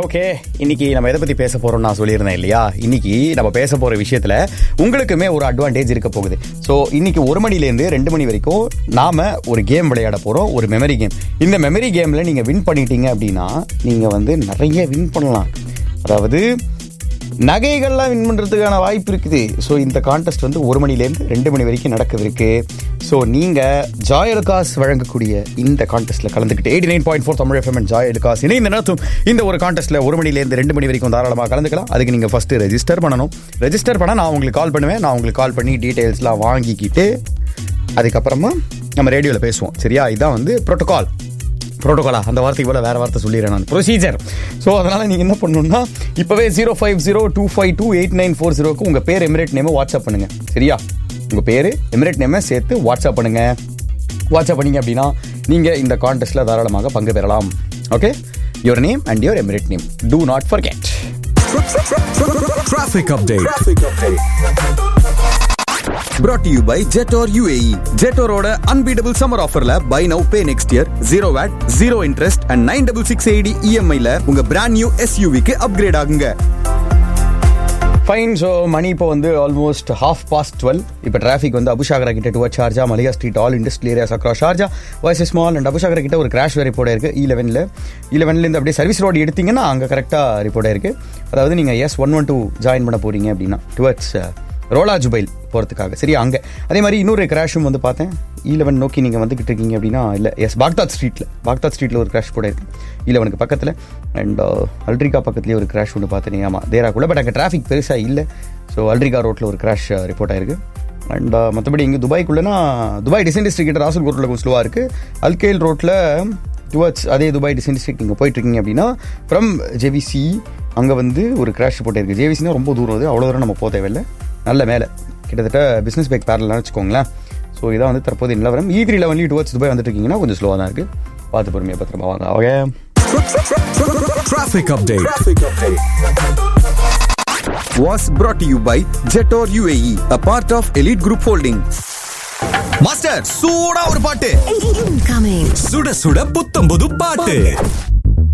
Okay இன்னைக்கு நம்ம எதை பத்தி பேச போறோம் நான் சொல்லியிருந்தேன் இல்லையா இன்னைக்கு நம்ம பேச போற விஷயத்துல உங்களுக்குமே ஒரு அட்வான்டேஜ் இருக்க போகுது ஸோ இன்னைக்கு ஒரு மணிலேருந்து ரெண்டு மணி வரைக்கும் நாம ஒரு கேம் விளையாட போறோம் ஒரு மெமரி கேம் இந்த மெமரி கேம்ல நீங்க வின் பண்ணிட்டீங்க அப்படின்னா நீங்க வந்து நிறைய வின் பண்ணலாம் அதாவது நகைகள்லாம் வின் பண்ணுறதுக்கான வாய்ப்பு இருக்குது ஸோ இந்த கான்டெஸ்ட் வந்து ஒரு மணிலேருந்து ரெண்டு மணி வரைக்கும் நடக்குது இருக்கு ஸோ நீங்கள் ஜாய் எலுகாஸ் வழங்கக்கூடிய இந்த கான்டெஸ்ட்டில் கலந்துக்கிட்டு eighty nine point four Tamil FM Joy Alukkas இணைந்து நடத்தும் இந்த ஒரு கான்டெஸ்ட்டில் ஒரு மணிலேருந்து ரெண்டு மணி வரைக்கும் தாராளமாக கலந்துக்கலாம் அதுக்கு நீங்கள் ஃபஸ்ட்டு ரெஜிஸ்டர் பண்ணணும் ரெஜிஸ்டர் பண்ணால் நான் உங்களுக்கு கால் பண்ணுவேன் நான் உங்களுக்கு கால் பண்ணி டீட்டெயில்ஸ்லாம் வாங்கிக்கிட்டு அதுக்கப்புறமா நம்ம ரேடியோவில் பேசுவோம் சரியா இதுதான் வந்து ப்ரோட்டோகால் ப்ரோட்டோகாலா அந்த வார்த்தைக்கு போல வேற வார்த்தை சொல்லிடுறேன் நான் ப்ரொசீஜர் ஸோ அதனால நீங்க என்ன பண்ணணும்னா இப்பவே zero five zero two five two eight nine four ஜீரோக்கு உங்க பேர் எமிரேட் நேமை வாட்ஸ்அப் பண்ணுங்க சரியா உங்க பேர் எமிரேட் நேமை சேர்த்து வாட்ஸ்அப் பண்ணுங்க வாட்ஸ்அப் பண்ணீங்க அப்படின்னா நீங்க இந்த கான்டெஸ்ட்ல தாராளமாக பங்கு பெறலாம் okay your name and your emirate name do not forget Traffic update. Brought to you by Jetor UAE. Jetoroட unbeatable summer offerல buy now pay next year zero VAT, zero interest and 9660 EMI ல உங்க brand new SUV க்கு upgrade ஆகுங்க. Fine so மணி இப்போ வந்து almost half past twelve இப்போ டிராஃபிக் வந்து அபுஷாகரா கிட்ட toward Sharjah Maliha street all industrial areas across Sharjah voice small and Abu Shagara கிட்ட ஒரு கிராஷ் ரிப்போர்ட் இருக்கு இ லெவனில் இ லெவன்லேருந்து அப்படியே சர்வீஸ் ரோடு எடுத்தீங்கன்னா அங்கே கரெக்டாக ரிப்போர்ட் இருக்கு அதாவது நீங்கள் S one one two join பண்ண போறீங்க அப்படின்னா டுவர்ட்ஸ் ரோலா ஜுபைல் போகிறதுக்காக சரியா அங்கே அதே மாதிரி இன்னொரு கிராஷும் வந்து பார்த்தேன் ஈலவன் நோக்கி நீங்கள் வந்துகிட்டு இருக்கீங்க அப்படின்னா இல்லை எஸ் பாக்தாத் ஸ்ட்ரீட்டில் பாக்தாத் ஸ்ட்ரீட்டில் ஒரு கிராஷ் கூட இருக்கு ஈலவனுக்கு பக்கத்தில் அண்ட் அல்ட்ரிகா பக்கத்துலேயே ஒரு கிராஷ் ஒன்று பார்த்தேன் ஆமாம் தேராக்குள்ள பட் அங்கே டிராஃபிக் பெருசாக இல்லை ஸோ அல்ட்ரிகா ரோட்டில் ஒரு கிராஷ் ரிப்போர்ட் ஆயிருக்கு அண்ட் மற்றபடி இங்கே துபாய்க்குள்ளனா துபாய் டிசைன் டிஸ்ட்ரிக்ட் கிட்ட ராசல் ரோட்டில் கொஞ்சம் ஸ்லோவாக இருக்குது அல்கேல் ரோட்டில் டுவர்ட்ஸ் அதே துபாய் டிசைன் டிஸ்ட்ரிக்ட் நீங்கள் போயிட்டு இருக்கீங்க அப்படின்னா ஃப்ரம் ஜெவிசி அங்கே வந்து ஒரு கிராஷ் ரிப்போர்ட் இருக்குது ஜேவிசினா ரொம்ப தூரம் அது அவ்வளோ தூரம் நம்ம போக தேவையில்லை நல்ல மேலே கிட்டத்தட்ட பிஸ்னஸ் பேக் பேரலாம் வச்சுக்கோங்களேன் ஸோ இதான் வந்து தற்போது நிலவரம் இ த்ரீ லெவன்லி டுவர்ட்ஸ் துபாய் வந்துட்டு இருக்கீங்கன்னா கொஞ்சம் ஸ்லோவாக தான் இருக்குது பார்த்து பொறுமையாக பத்திரமா வாங்க okay Traffic update. Was brought to you by Jetor UAE, a part of Elite Group Holding. Master சூடா ஒரு பாட்டு Incoming. சுட சுட புத்தம் புது பாட்டு